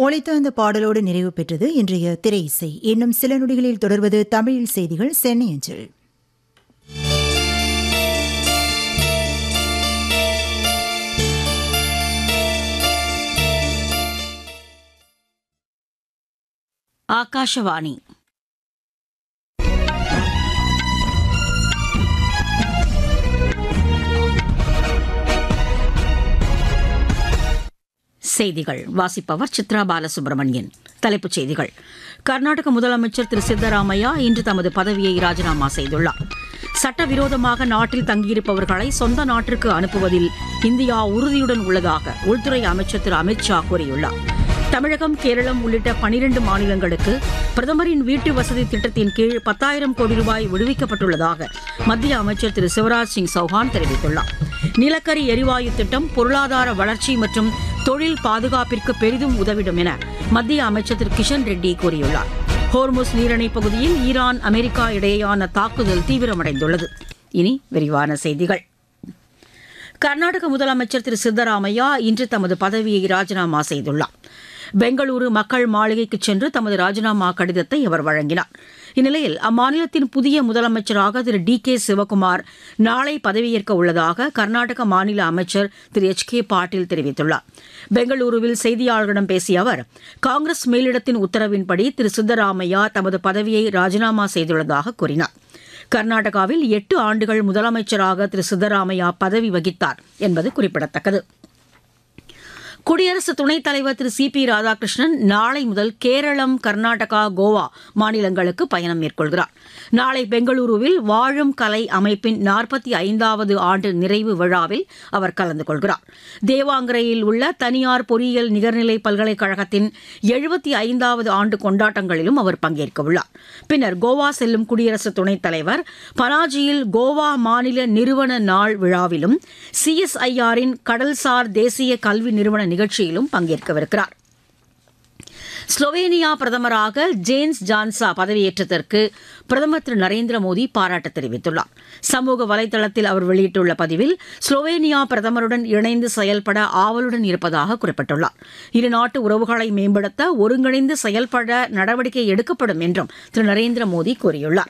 ஒளித்த அந்த பாடலோடு நிறைவு பெற்றது இன்றைய திரை இசை இன்னும் சில நொடிகளில் தொடர்வது தமிழில் செய்திகள் சென்னை அஞ்சல் ಆಕಾಶವಾಣಿ செய்திகள் வாசிப்பவர் சித்ரா பாலசுப்ரமணியன் தலைப்புச் செய்திகள் கர்நாடக முதலமைச்சர் திரு சித்தராமையா இன்று தமது பதவியை ராஜினாமா செய்துள்ளார் சட்டவிரோதமாக நாட்டில் தங்கியிருப்பவர்களை சொந்த நாட்டிற்கு அனுப்புவதில் இந்தியா உறுதியுடன் உள்ளதாக உள்துறை அமைச்சர் திரு அமித் ஷா கூறியுள்ளார் தமிழகம் கேரளம் உள்ளிட்ட பனிரண்டு மாநிலங்களுக்கு பிரதமரின் வீட்டு வசதி திட்டத்தின் கீழ் பத்தாயிரம் கோடி ரூபாய் விடுவிக்கப்பட்டுள்ளதாக மத்திய அமைச்சர் திரு சிவராஜ் சிங் சௌஹான் தெரிவித்துள்ளார் நிலக்கரி எரிவாயு திட்டம் பொருளாதார வளர்ச்சி மற்றும் தொழில் பாதுகாப்பிற்கு பெரிதும் உதவிடும் என மத்திய அமைச்சர் திரு கிஷன் ரெட்டி கூறியுள்ளார் ஹோர்முஸ் நீரிணை பகுதியில் ஈரான் அமெரிக்கா இடையேயான தாக்குதல் தீவிரமடைந்துள்ளது இனி விரிவான செய்திகள் கர்நாடக முதலமைச்சர் திரு சித்தராமையா இன்று தமது பதவியை ராஜினாமா செய்துள்ளார் பெங்களூரு மக்கள் மாளிகைக்கு சென்று தமது ராஜினாமா கடிதத்தை அவர் வழங்கினார் இந்நிலையில் அம்மாநிலத்தின் புதிய முதலமைச்சராக திரு டி கே சிவக்குமார் நாளை பதவியேற்க உள்ளதாக கர்நாடக மாநில அமைச்சர் திரு எச் கே பாட்டீல் தெரிவித்துள்ளார் பெங்களூருவில் செய்தியாளர்களிடம் பேசிய அவர் காங்கிரஸ் மேலிடத்தின் உத்தரவின்படி திரு சித்தராமையா தமது பதவியை ராஜினாமா செய்துள்ளதாக கூறினார் கர்நாடகாவில் எட்டு ஆண்டுகள் முதலமைச்சராக திரு சித்தராமையா பதவி வகித்தார் என்பது குறிப்பிடத்தக்கது குடியரசு துணைத் தலைவர் திரு சி பி ராதாகிருஷ்ணன் நாளை முதல் கேரளம் கர்நாடகா கோவா மாநிலங்களுக்கு பயணம் மேற்கொள்கிறார் நாளை பெங்களூருவில் வாழும் கலை அமைப்பின் நாற்பத்தி ஐந்தாவது ஆண்டு நிறைவு விழாவில் அவர் கலந்து கொள்கிறார் தேவாங்கரையில் உள்ள தனியார் பொறியியல் நிகர்நிலை பல்கலைக்கழகத்தின் எழுபத்தி ஐந்தாவது ஆண்டு கொண்டாட்டங்களிலும் அவர் பங்கேற்க உள்ளார் பின்னர் கோவா செல்லும் குடியரசு துணைத் தலைவர் பனாஜியில் கோவா மாநில நிறுவன நாள் விழாவிலும் சிஎஸ்ஐஆரின் கடல்சார் தேசிய கல்வி நிறுவன நிகழ்ச்சியிலும் பங்கேற்கவிருக்கிறார் ஸ்லோவேனியா பிரதமராக ஜேன்ஸ் ஜான்சா பதவியேற்றதற்கு பிரதமர் திரு நரேந்திர மோடி பாராட்டு தெரிவித்துள்ளார் சமூக வலைதளத்தில் அவர் வெளியிட்டுள்ள பதிவில் ஸ்லோவேனியா பிரதமருடன் இணைந்து செயல்பட ஆவலுடன் இருப்பதாக குறிப்பிட்டுள்ளார் இருநாட்டு உறவுகளை மேம்படுத்த ஒருங்கிணைந்து செயல்பட நடவடிக்கை எடுக்கப்படும் என்றும் திரு நரேந்திர மோடி கூறியுள்ளார்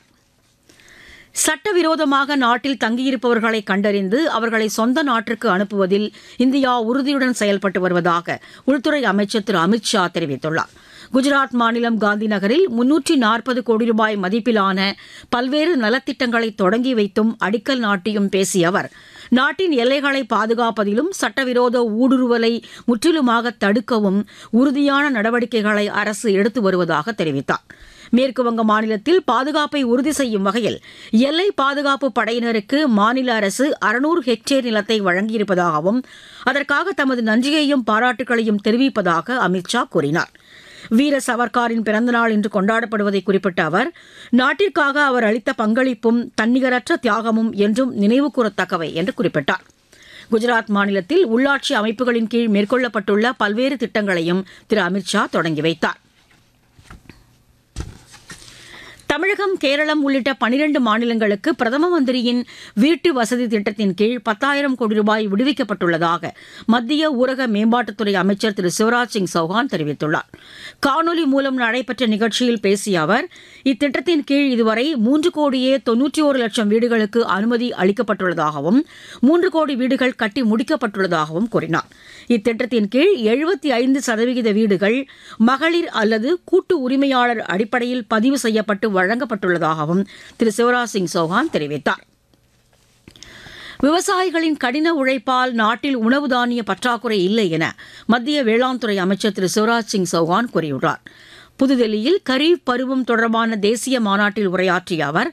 சட்டவிரோதமாக நாட்டில் தங்கியிருப்பவர்களை கண்டறிந்து அவர்களை சொந்த நாட்டிற்கு அனுப்புவதில் இந்தியா உறுதியுடன் செயல்பட்டு வருவதாக உள்துறை அமைச்சர் திரு அமித் ஷா தெரிவித்துள்ளார் குஜராத் மாநிலம் காந்தி நகரில் முன்னூற்றி நாற்பது கோடி ரூபாய் மதிப்பிலான பல்வேறு நலத்திட்டங்களை தொடங்கி வைத்தும் அடிக்கல் நாட்டியும் பேசிய அவர் நாட்டின் எல்லைகளை பாதுகாப்பதிலும் சட்டவிரோத ஊடுருவலை முற்றிலுமாக தடுக்கவும் உறுதியான நடவடிக்கைகளை அரசு எடுத்து வருவதாக தெரிவித்தார் மேற்குவங்க மாநிலத்தில் பாதுகாப்பை உறுதி செய்யும் வகையில் எல்லை பாதுகாப்பு படையினருக்கு மாநில அரசு அறுநூறு ஹெக்டேர் நிலத்தை வழங்கியிருப்பதாகவும் அதற்காக தமது நன்றியையும் பாராட்டுகளையும் தெரிவிப்பதாக அமித்ஷா கூறினார் வீர சவர்காரின் பிறந்தநாள் இன்று கொண்டாடப்படுவதை குறிப்பிட்ட அவர் நாட்டிற்காக அவர் அளித்த பங்களிப்பும் தன்னிகரற்ற தியாகமும் என்றும் நினைவுகூரத்தக்கவை என்று குறிப்பிட்டார் குஜராத் மாநிலத்தில் உள்ளாட்சி அமைப்புகளின் கீழ் மேற்கொள்ளப்பட்டுள்ள பல்வேறு திட்டங்களையும் திரு அமித்ஷா தொடங்கி வைத்தார் தமிழகம் கேரளம் உள்ளிட்ட பனிரண்டு மாநிலங்களுக்கு பிரதம மந்திரியின் வீட்டு வசதி திட்டத்தின் கீழ் பத்தாயிரம் கோடி ரூபாய் விடுவிக்கப்பட்டுள்ளதாக மத்திய ஊரக மேம்பாட்டுத்துறை அமைச்சர் திரு சிவராஜ் சிங் சௌஹான் தெரிவித்துள்ளார் காணொலி மூலம் நடைபெற்ற நிகழ்ச்சியில் பேசிய அவர் இத்திட்டத்தின் கீழ் இதுவரை மூன்று கோடியே தொன்னூற்றி ஒரு லட்சம் வீடுகளுக்கு அனுமதி அளிக்கப்பட்டுள்ளதாகவும் மூன்று கோடி வீடுகள் கட்டி முடிக்கப்பட்டுள்ளதாகவும் கூறினார் இத்திட்டத்தின் கீழ் எழுபத்தி ஐந்து சதவிகித வீடுகள் மகளிர் அல்லது கூட்டு உரிமையாளர் அடிப்படையில் பதிவு செய்யப்பட்டு வழங்கப்பட்டுள்ளதாகவும் திரு சிவராஜ் சிங் சௌஹான் தெரிவித்தார் விவசாயிகளின் கடின உழைப்பால் நாட்டில் உணவு தானிய பற்றாக்குறை இல்லை என மத்திய வேளாண் துறை அமைச்சர் திரு சிவராஜ் சிங் சௌஹான் கூறியுள்ளார் புதுதில்லியில் கரீப் பருவம் தொடர்பான தேசிய மாநாட்டில் உரையாற்றிய அவர்